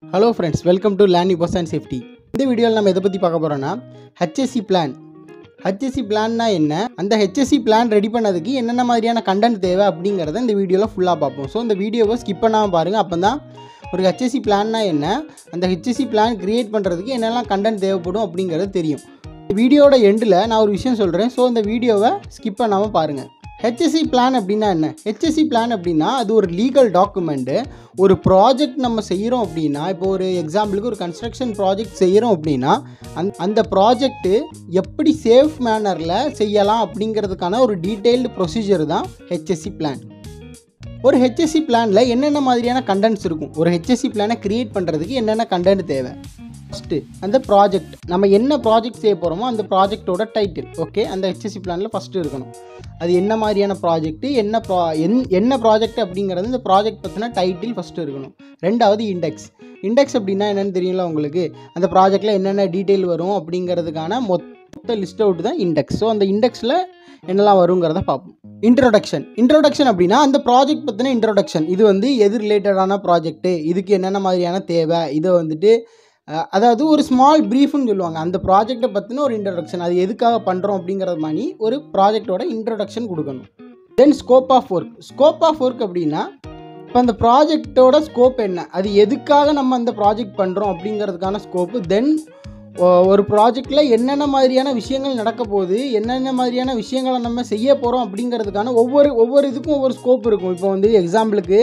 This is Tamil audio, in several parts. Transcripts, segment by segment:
hello friends welcome to land bus and safety இந்த வீடியோவில் நம்ம எதை பற்றி பார்க்க போகிறோன்னா ஹெச்எஸ்சி பிளான் ஹெச்எஸ்சி பிளான்னா என்ன அந்த ஹெச்எஸ்சி பிளான் ரெடி பண்ணதுக்கு என்னென்ன மாதிரியான கண்டென்ட் தேவை அப்படிங்கிறத இந்த வீடியோவில் ஃபுல்லாக பார்ப்போம் ஸோ இந்த வீடியோவை ஸ்கிப் பண்ணாமல் பாருங்கள் அப்போ தான் ஒரு ஹெச்எஸ்சி பிளான்னா என்ன அந்த ஹெச்எஸ்சி பிளான் கிரியேட் பண்ணுறதுக்கு என்னெல்லாம் கண்டென்ட் தேவைப்படும் அப்படிங்கிறது தெரியும் வீடியோட எண்டில் நான் ஒரு விஷயம் சொல்கிறேன் ஸோ இந்த வீடியோவை ஸ்கிப் பண்ணாமல் பாருங்கள் ஹெச்எஸ்சி பிளான் அப்படின்னா என்ன ஹெச்எஸ்சி பிளான் அப்படின்னா அது ஒரு லீகல் டாக்குமெண்ட்டு ஒரு ப்ராஜெக்ட் நம்ம செய்கிறோம் அப்படின்னா இப்போ ஒரு எக்ஸாம்பிளுக்கு ஒரு கன்ஸ்ட்ரக்ஷன் ப்ராஜெக்ட் செய்கிறோம் அப்படின்னா அந் அந்த ப்ராஜெக்ட்டு எப்படி சேஃப் மேனரில் செய்யலாம் அப்படிங்கிறதுக்கான ஒரு டீட்டெயில்டு ப்ரொசீஜர் தான் ஹெச்எஸ்சி பிளான் ஒரு ஹெச்எஸ்சி பிளானில் என்னென்ன மாதிரியான கண்டென்ட்ஸ் இருக்கும் ஒரு ஹெச்எஸ்சி பிளானை கிரியேட் பண்ணுறதுக்கு என்னென்ன கண்டென்ட் தேவை ஃபஸ்ட்டு அந்த ப்ராஜெக்ட் நம்ம என்ன ப்ராஜெக்ட் செய்ய போகிறோமோ அந்த ப்ராஜெக்ட்டோட டைட்டில் ஓகே அந்த ஹெச்எஸ்சி பிளானில் ஃபஸ்ட்டு இருக்கணும் அது என்ன மாதிரியான ப்ராஜெக்ட்டு என்ன ப்ரா என் என்ன ப்ராஜெக்ட் அப்படிங்கிறது இந்த ப்ராஜெக்ட் பற்றின டைட்டில் ஃபஸ்ட்டு இருக்கணும் ரெண்டாவது இண்டெக்ஸ் இண்டெக்ஸ் அப்படின்னா என்னென்னு தெரியும்ல உங்களுக்கு அந்த ப்ராஜெக்டில் என்னென்ன டீட்டெயில் வரும் அப்படிங்கிறதுக்கான மொத்த லிஸ்ட் அவுட் தான் இண்டெக்ஸ் ஸோ அந்த இண்டெக்ஸில் என்னெல்லாம் வருங்கிறத பார்ப்போம் இன்ட்ரோடக்ஷன் இன்ட்ரோடக்ஷன் அப்படின்னா அந்த ப்ராஜெக்ட் பற்றின இன்ட்ரோடக்ஷன் இது வந்து எது ரிலேட்டடான ப்ராஜெக்ட்டு இதுக்கு என்னென்ன மாதிரியான தேவை இதை வந்துட்டு அஹ், அதாவது ஒரு ஸ்மால் ப்ரீஃப்னு சொல்லுவாங்க அந்த ப்ராஜெக்ட்டை பற்றின ஒரு இன்ட்ரடக்ஷன் அது எதுக்காக பண்ணுறோம் அப்படிங்கிறது மாதிரி ஒரு ப்ராஜெக்டோட இன்ட்ரடக்ஷன் கொடுக்கணும் then scope of work scope of work அப்படின்னா இப்போ அந்த ப்ராஜெக்டோட ஸ்கோப் என்ன அது எதுக்காக நம்ம அந்த ப்ராஜெக்ட் பண்ணுறோம் அப்படிங்கிறதுக்கான ஸ்கோப்பு தென் ஒரு ப்ராஜெக்டில் என்னென்ன மாதிரியான விஷயங்கள் நடக்க போகுது என்னென்ன மாதிரியான விஷயங்களை நம்ம செய்ய போகிறோம் அப்படிங்கிறதுக்கான ஒவ்வொரு ஒவ்வொரு இதுக்கும் ஒவ்வொரு ஸ்கோப் இருக்கும் இப்போ வந்து எக்ஸாம்பிளுக்கு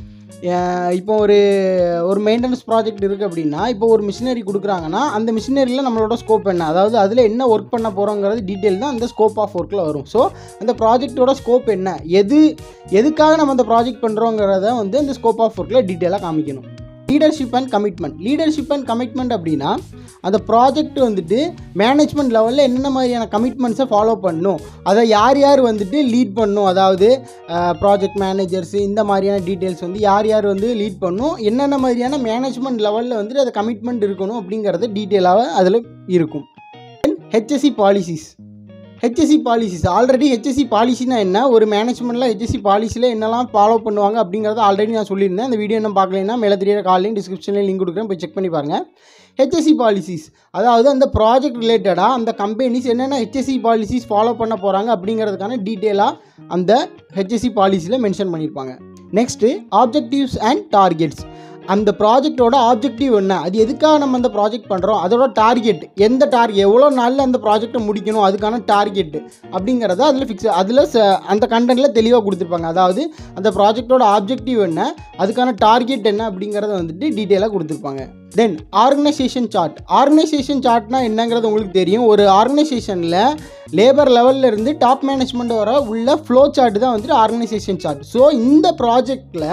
அஹ் இப்போ ஒரு ஒரு மெயின்டெனன்ஸ் ப்ராஜெக்ட் இருக்குது அப்படின்னா இப்போ ஒரு மிஷினரி கொடுக்குறாங்கன்னா அந்த மிஷினரியில் நம்மளோட ஸ்கோப் என்ன அதாவது அதில் என்ன ஒர்க் பண்ண போகிறோங்கிறது டீட்டெயில் தான் அந்த ஸ்கோப் ஆஃப் ஒர்க்கில் வரும் ஸோ அந்த ப்ராஜெக்ட்டோட ஸ்கோப் என்ன எது எதுக்காக நம்ம அந்த ப்ராஜெக்ட் பண்ணுறோங்கிறத வந்து அந்த ஸ்கோப் ஆஃப் ஒர்க்கில் டீட்டெயிலாக காமிக்கணும் leadership and commitment leadership and commitment அப்படின்னா அந்த ப்ராஜெக்ட் வந்துட்டு மேனேஜ்மெண்ட் லெவலில் என்னென்ன மாதிரியான கமிட்மெண்ட்ஸை ஃபாலோ பண்ணணும் அதை யார் யார் வந்துட்டு லீட் பண்ணணும் அதாவது ப்ராஜெக்ட் மேனேஜர்ஸ் இந்த மாதிரியான டீட்டெயில்ஸ் வந்து யார் யார் வந்து லீட் பண்ணணும் என்னென்ன மாதிரியான மேனேஜ்மெண்ட் லெவலில் வந்துட்டு அது கமிட்மெண்ட் இருக்கணும் அப்படிங்கிறது டீட்டெயிலாக அதில் இருக்கும் HSC policies HSC policies already HSC பாலிசினா என்ன ஒரு மேனேஜ்மெண்ட்டில் ஹெச்எஸ்சி பாலிசியில் என்னெல்லாம் ஃபாலோ பண்ணுவாங்க அப்படிங்கிறத ஆல்ரெடி நான் சொல்லியிருந்தேன் அந்த வீடியோ என்ன பார்க்கலைன்னா மேலே தெரியற காலையும் டிஸ்கிரிப்ஷன்லேயும் லிங்க் கொடுக்குறேன் போய் செக் பண்ணி பாருங்கள் ஹெச்எஸ்சி பாலிசிஸ் அதாவது அந்த ப்ராஜெக்ட் ரிலேட்டடாக அந்த கம்பெனிஸ் என்னென்ன ஹெச்எஸ்சி பாலிசிஸ் ஃபாலோ பண்ண போகிறாங்க அப்படிங்கிறதுக்கான டீட்டெயிலாக அந்த ஹெச்எஸ்சி பாலிசியில் மென்ஷன் பண்ணியிருப்பாங்க நெக்ஸ்ட்டு ஆப்ஜெக்டிவ்ஸ் அண்ட் டார்கெட்ஸ் அந்த ப்ராஜெக்டோட ஆப்ஜெக்டிவ் என்ன அது எதுக்காக நம்ம அந்த ப்ராஜெக்ட் பண்ணுறோம் அதோட டார்கெட் எந்த டார்கெட் எவ்வளோ நாளில் அந்த ப்ராஜெக்ட்டை முடிக்கணும் அதுக்கான டார்கெட் அப்படிங்கிறத அதில் ஃபிக்ஸ் அதில் அந்த கண்டென்ட்டில் தெளிவாக கொடுத்துருப்பாங்க அதாவது அந்த ப்ராஜெக்டோட ஆப்ஜெக்டிவ் என்ன அதுக்கான டார்கெட் என்ன அப்படிங்கிறத வந்துட்டு டீட்டெயிலாக கொடுத்துருப்பாங்க தென் ஆர்கனைசேஷன் சார்ட் ஆர்கனைசேஷன் சார்ட்னா என்னங்கிறது உங்களுக்கு தெரியும் ஒரு ஆர்கனைசேஷனில் லேபர் லெவலில் இருந்து டாப் மேனேஜ்மெண்ட் வர உள்ள ஃப்ளோ சார்ட் தான் வந்துட்டு ஆர்கனைசேஷன் சார்ட் ஸோ இந்த ப்ராஜெக்டில்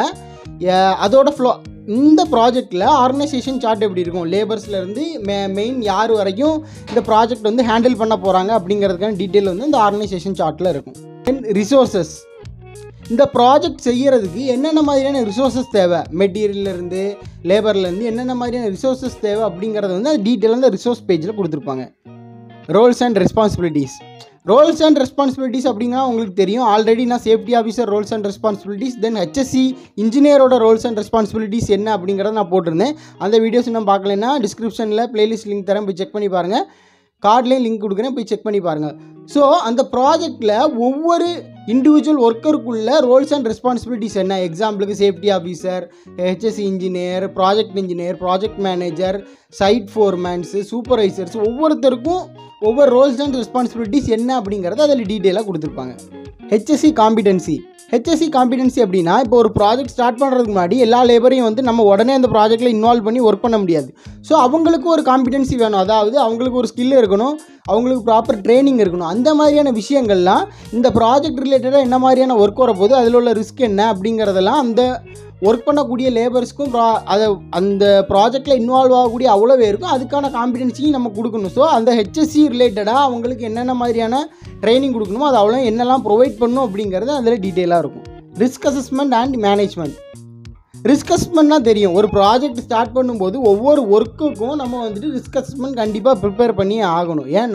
அதோட ஃப்ளோ இந்த ப்ராஜெக்டில் ஆர்கனைசேஷன் சார்ட் எப்படி இருக்கும் லேபர்ஸ்லேருந்து மே மெயின் யார் வரைக்கும் இந்த ப்ராஜெக்ட் வந்து ஹேண்டில் பண்ண போகிறாங்க அப்படிங்கிறதுக்கான டீட்டெயில் வந்து இந்த ஆர்கனைசேஷன் சார்ட்டில் இருக்கும் தென் ரிசோர்ஸஸ் இந்த ப்ராஜெக்ட் செய்கிறதுக்கு என்னென்ன மாதிரியான ரிசோர்ஸஸ் தேவை மெட்டீரியல்லேருந்து லேபர்லேருந்து என்னென்ன மாதிரியான ரிசோர்ஸஸ் தேவை அப்படிங்கிறத வந்து அது டீட்டெயிலாக அந்த ரிசோர்ஸ் பேஜில் கொடுத்துருப்பாங்க roles and responsibilities roles and responsibilities அப்படின்னா உங்களுக்கு தெரியும் ஆல்ரெடி நான் safety officer roles and responsibilities then HSC இன்ஜினியரோட ரோல்ஸ் அண்ட் ரெஸ்பான்சிபிலிட்டிஸ் என்ன அப்படிங்கிறத நான் போட்டிருந்தேன் அந்த வீடியோஸ் இன்னும் பார்க்கலைன்னா டிஸ்கிரிப்ஷனில் பிளேலிஸ்ட் லிங்க் தரேன் போய் செக் பண்ணி பாருங்கள் கார்ட்லேயும் லிங்க் கொடுக்குறேன் போய் செக் பண்ணி பாருங்கள் ஸோ அந்த ப்ராஜெக்டில் ஒவ்வொரு இண்டிவிஜுவல் ஒர்க்கருக்குள்ள ரோல்ஸ் அண்ட் ரெஸ்பான்சிபிலிட்டிஸ் என்ன எக்ஸாம்பிளுக்கு safety officer HSC engineer project engineer project manager site foremans supervisors ஒவ்வொருத்தருக்கும் ஒவ்வொரு ரோல்ஸ் அண்ட் ரெஸ்பான்சிபிலிட்டிஸ் என்ன அப்படிங்கிறத அதில் டீட்டெயிலாக கொடுத்துருப்பாங்க ஹெச்எஸ்சி காம்பிடென்சி ஹெச்எஸ்சி காம்பிடென்சி அப்படின்னா இப்போ ஒரு ப்ராஜெக்ட் ஸ்டார்ட் பண்ணுறதுக்கு முன்னாடி எல்லா லேபரையும் வந்து நம்ம உடனே அந்த ப்ராஜெக்ட்டில் இன்வால்வ் பண்ணி ஒர்க் பண்ண முடியாது ஸோ அவங்களுக்கு ஒரு காம்பிடென்சி வேணும் அதாவது அவங்களுக்கு ஒரு ஸ்கில் இருக்கணும் அவங்களுக்கு ப்ராப்பர் ட்ரைனிங் இருக்கணும் அந்த மாதிரியான விஷயங்கள்லாம் இந்த ப்ராஜெக்ட் ரிலேட்டடாக என்ன மாதிரியான ஒர்க் வரப்போகுது அதில் உள்ள ரிஸ்க் என்ன அப்படிங்கிறதெல்லாம் அந்த ஒர்க் பண்ணக்கூடிய லேபர்ஸ்க்கும் ப்ரா அதை அந்த ப்ராஜெக்டில் இன்வால்வ் ஆகக்கூடிய அவ்வளோ பேருக்கும் அதுக்கான காம்பிடென்சியும் நம்ம கொடுக்கணும் ஸோ அந்த ஹெச்எஸ்சி ரிலேட்டடாக அவங்களுக்கு என்னென்ன மாதிரியான ட்ரைனிங் கொடுக்கணுமோ அது அவ்வளோ என்னெல்லாம் ப்ரொவைட் பண்ணணும் அப்படிங்கிறது அதில் டீட்டெயிலாக இருக்கும் risk assessment and management risk அசஸ்மெண்ட்னா தெரியும் ஒரு ப்ராஜெக்ட் ஸ்டார்ட் பண்ணும்போது ஒவ்வொரு ஒர்க்குக்கும் நம்ம வந்துட்டு ரிஸ்க் அசஸ்மெண்ட் கண்டிப்பாக ப்ரிப்பேர் பண்ணி ஆகணும் ஏன்னா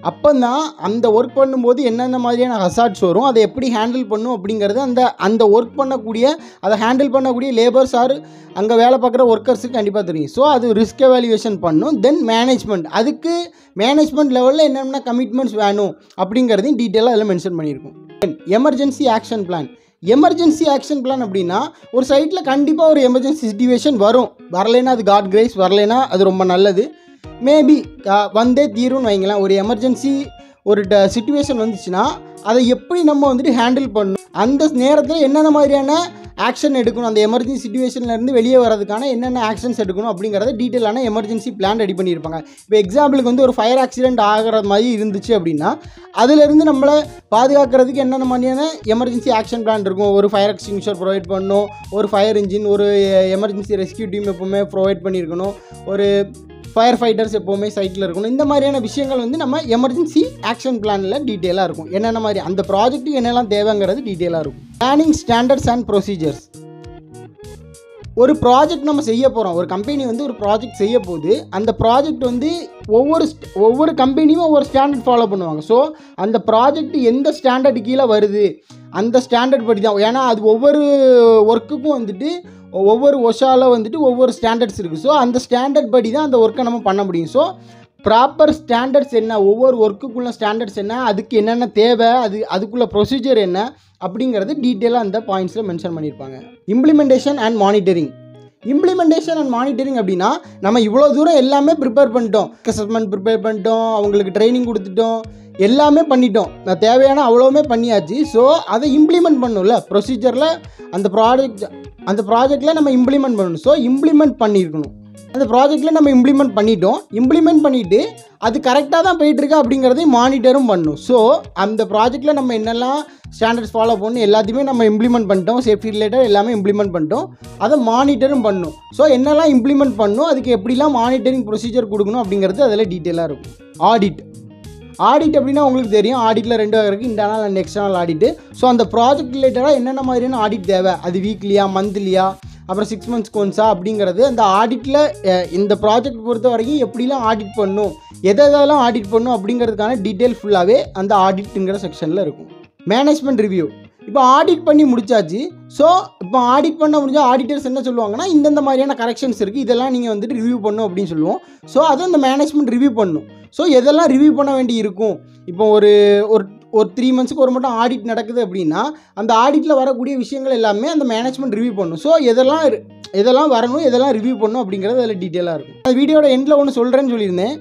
அப்போ தான் அந்த ஒர்க் பண்ணும்போது என்னென்ன மாதிரியான ஹசார்ட்ஸ் வரும் அதை எப்படி ஹேண்டில் பண்ணும் அப்படிங்கிறது அந்த அந்த ஒர்க் பண்ணக்கூடிய அதை ஹேண்டில் பண்ணக்கூடிய லேபர்ஸ் ஆர் அங்கே வேலை பார்க்குற ஒர்க்கர்ஸுக்கு கண்டிப்பாக தெரியும் ஸோ அது ரிஸ்க் எவாலுவேஷன் பண்ணும் தென் மேனேஜ்மெண்ட் அதுக்கு மேனேஜ்மெண்ட் லெவலில் என்னென்ன கமிட்மெண்ட்ஸ் வேணும் அப்படிங்கிறதையும் டீட்டெயிலாக அதில் மென்ஷன் பண்ணியிருக்கும் emergency action plan emergency action plan அப்படின்னா ஒரு சைட்டில் கண்டிப்பாக ஒரு எமர்ஜென்சி சுச்சுவேஷன் வரும் வரலைன்னா அது காட் கிரேஸ் வரலைன்னா அது ரொம்ப நல்லது மேபி வந்தே தீரும்னு வைங்களேன் ஒரு எமர்ஜென்சி ஒரு ட சுச்சுவேஷன் வந்துச்சுன்னா அதை எப்படி நம்ம வந்துட்டு ஹேண்டில் பண்ணணும் அந்த நேரத்தில் என்னென்ன மாதிரியான ஆக்ஷன் எடுக்கணும் அந்த எமர்ஜென்சி சுச்சுவேஷன்லேருந்து வெளியே வரதுக்கான என்னென்ன ஆக்ஷன்ஸ் எடுக்கணும் அப்படிங்கிறத டீட்டெயிலான எமர்ஜென்சி பிளான் ரெடி பண்ணியிருப்பாங்க இப்போ எக்ஸாம்பிளுக்கு வந்து ஒரு ஃபயர் ஆக்சிடென்ட் ஆகிற மாதிரி இருந்துச்சு அப்படின்னா அதிலிருந்து நம்மளை பாதுகாக்கிறதுக்கு என்னென்ன மாதிரியான எமர்ஜென்சி ஆக்ஷன் பிளான் இருக்கும் ஒரு ஃபயர் எக்ஸ்டிங்ஷர் ப்ரொவைட் பண்ணணும் ஒரு ஃபயர் இன்ஜின் ஒரு எமர்ஜென்சி ரெஸ்கியூ டீம் எப்போவுமே ப்ரொவைட் பண்ணியிருக்கணும் ஒரு ஃபயர் ஃபைட்டர்ஸ் எப்போவுமே சைட்டில் இருக்கணும் இந்த மாதிரியான விஷயங்கள் வந்து நம்ம எமர்ஜென்சி ஆக்ஷன் பிளானில் டீட்டெயிலாக இருக்கும் என்னென்ன மாதிரி அந்த ப்ராஜெக்ட்டுக்கு என்னெல்லாம் தேவைங்கிறது டீட்டெயிலாக இருக்கும் பிளானிங் ஸ்டாண்டர்ட்ஸ் அண்ட் ப்ரொசீஜர்ஸ் ஒரு ப்ராஜெக்ட் நம்ம செய்ய போகிறோம் ஒரு கம்பெனி வந்து ஒரு ப்ராஜெக்ட் செய்ய போகுது அந்த ப்ராஜெக்ட் வந்து ஒவ்வொரு st- ஒவ்வொரு கம்பெனியும் ஒவ்வொரு ஸ்டாண்டர்ட் ஃபாலோ பண்ணுவாங்க ஸோ அந்த ப்ராஜெக்ட் எந்த ஸ்டாண்டர்ட் கீழே வருது அந்த ஸ்டாண்டர்ட் படி தான் ஏன்னா அது ஒவ்வொரு ஒர்க்குக்கும் வந்துட்டு ஒவ்வொரு ஒஷால வந்துட்டு ஒவ்வொரு ஸ்டாண்டர்ட்ஸ் இருக்குது ஸோ அந்த ஸ்டாண்டர்ட் படி தான் அந்த ஒர்க்கை நம்ம பண்ண முடியும் ஸோ ப்ராப்பர் ஸ்டாண்டர்ட்ஸ் என்ன ஒவ்வொரு ஒர்க்குக்குள்ள ஸ்டாண்டர்ட்ஸ் என்ன அதுக்கு என்னென்ன தேவை அது அதுக்குள்ள ப்ரொசீஜர் என்ன அப்படிங்கிறது டீட்டெயிலாக அந்த பாயிண்ட்ஸில் மென்ஷன் பண்ணியிருப்பாங்க implementation and monitoring implementation and monitoring அப்படின்னா நம்ம இவ்வளோ தூரம் எல்லாமே ப்ரிப்பேர் பண்ணிட்டோம் அசஸ்மெண்ட் ப்ரிப்பேர் பண்ணிட்டோம் அவங்களுக்கு ட்ரைனிங் கொடுத்துட்டோம் எல்லாமே பண்ணிட்டோம் நான் தேவையான அவ்வளோவுமே பண்ணியாச்சு ஸோ அதை இம்ப்ளிமெண்ட் பண்ணணும்ல ப்ரொசீஜரில் அந்த ப்ராஜெக்ட் அந்த ப்ராஜெக்டில் நம்ம இம்ப்ளிமெண்ட் பண்ணணும் ஸோ இம்ப்ளிமெண்ட் பண்ணியிருக்கணும் அந்த ப்ராஜெக்டில் நம்ம இம்ப்ளிமெண்ட் பண்ணிட்டோம் இம்ப்ளிமெண்ட் பண்ணிவிட்டு அது கரெக்டாக தான் போயிட்டுருக்கா அப்படிங்கிறதையும் மானிட்டரும் பண்ணணும் ஸோ அந்த ப்ராஜெக்டில் நம்ம என்னெல்லாம் ஸ்டாண்டர்ட்ஸ் ஃபாலோ பண்ணணும் எல்லாத்தையுமே நம்ம இம்ப்ளிமெண்ட் பண்ணிட்டோம் சேஃப்டி ரிலேட்டட் எல்லாமே இம்ப்ளிமெண்ட் பண்ணிட்டோம் அதை மானிட்டரும் பண்ணணும் ஸோ என்னெல்லாம் இம்ப்ளிமெண்ட் பண்ணணும் அதுக்கு எப்படிலாம் மானிட்டரிங் ப்ரொசீஜர் கொடுக்கணும் அப்படிங்கிறது அதில் டீட்டெயிலாக இருக்கும் ஆடிட் ஆடிட் அப்படின்னா உங்களுக்கு தெரியும் ஆடிட்டில் ரெண்டு வகை இருக்குது internal and external audit so அந்த ப்ராஜெக்ட் ரிலேட்டடாக என்னென்ன மாதிரியான ஆடிட் தேவை அது வீக்லியா மந்த்லியா அப்புறம் சிக்ஸ் மந்த்ஸ் கோன்ஸா அப்படிங்கிறது அந்த ஆடிட்டில் இந்த ப்ராஜெக்ட் பொறுத்த வரைக்கும் எப்படிலாம் ஆடிட் பண்ணும் எதை எதெல்லாம் ஆடிட் பண்ணும் அப்படிங்கிறதுக்கான டீட்டெயில் ஃபுல்லாகவே அந்த ஆடிட்டுங்கிற செக்ஷனில் இருக்கும் மேனேஜ்மெண்ட் ரிவ்யூ இப்போ ஆடிட் பண்ணி முடிச்சாச்சு ஸோ இப்போ ஆடிட் பண்ண முடிஞ்ச ஆடிட்டர்ஸ் என்ன சொல்லுவாங்கன்னா இந்தந்த மாதிரியான கரெக்ஷன்ஸ் இருக்குது இதெல்லாம் நீங்கள் வந்துட்டு ரிவ்யூ பண்ணும் அப்படின்னு சொல்லுவோம் ஸோ அதை அந்த மேனேஜ்மெண்ட் ரிவ்யூ பண்ணும் ஸோ எதெல்லாம் ரிவ்யூ பண்ண வேண்டி இருக்கும் இப்போ ஒரு ஒரு ஒரு த்ரீ மந்த்ஸ்க்கு ஒரு மட்டும் ஆடிட் நடக்குது அப்படின்னா அந்த ஆடிட்டில் வரக்கூடிய விஷயங்கள் எல்லாமே அந்த மேனேஜ்மெண்ட் ரிவ்யூ பண்ணும் ஸோ எதெல்லாம் இரு- எதெல்லாம் வரணும் எதெல்லாம் ரிவ்யூ பண்ணும் அப்படிங்கிறது அதில் டீட்டெயிலாக இருக்கும் அந்த வீடியோட எண்டில் ஒன்று சொல்கிறேன்னு சொல்லியிருந்தேன்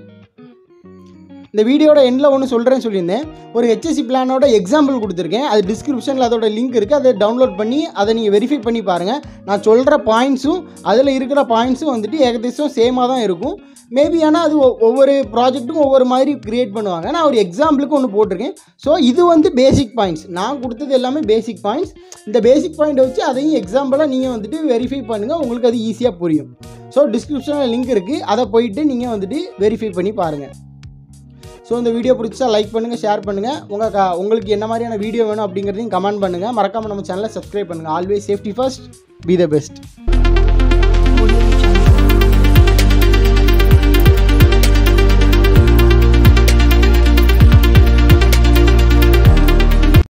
இந்த வீடியோட எண்டில் ஒன்று சொல்கிறேன்னு சொல்லியிருந்தேன் ஒரு ஹெச்எஸ்சி பிளானோட எக்ஸாம்பிள் கொடுத்துருக்கேன் அது டிஸ்கிரிப்ஷனில் அதோட லிங்க் இருக்குது அதை டவுன்லோட் பண்ணி அதை நீங்கள் வெரிஃபை பண்ணி பாருங்கள் நான் சொல்கிற பாயிண்ட்ஸும் அதில் இருக்கிற பாயிண்ட்ஸும் வந்துட்டு ஏகദേശம் சேமாக தான் இருக்கும் மேபி ஆனால் அது ஒ- ஒவ்வொரு ப்ராஜெக்ட்டுக்கும் ஒவ்வொரு மாதிரி கிரியேட் பண்ணுவாங்க நான் ஒரு எக்ஸாம்பிளுக்கு ஒன்று போட்டிருக்கேன் ஸோ இது வந்து பேசிக் பாயிண்ட்ஸ் நான் கொடுத்தது எல்லாமே பேசிக் பாயிண்ட்ஸ் இந்த பேசிக் பாயிண்ட்டை வச்சு அதையும் எக்ஸாம்பிளாக நீங்கள் வந்துட்டு வெரிஃபை பண்ணுங்கள் உங்களுக்கு அது ஈஸியாக புரியும் ஸோ டிஸ்கிரிப்ஷனில் லிங்க் இருக்குது அதை போயிட்டு நீங்கள் வந்துட்டு வெரிஃபை பண்ணி பாருங்கள் ஸோ இந்த வீடியோ பிடிச்சா லைக் பண்ணுங்கள் ஷேர் பண்ணுங்கள் உங்கள் க உங்களுக்கு என்ன மாதிரியான வீடியோ வேணும் அப்படிங்கிறதையும் கமெண்ட் பண்ணுங்கள் மறக்காமல் நம்ம சேனலை சப்ஸ்கிரைப் பண்ணுங்கள் always safety first be the best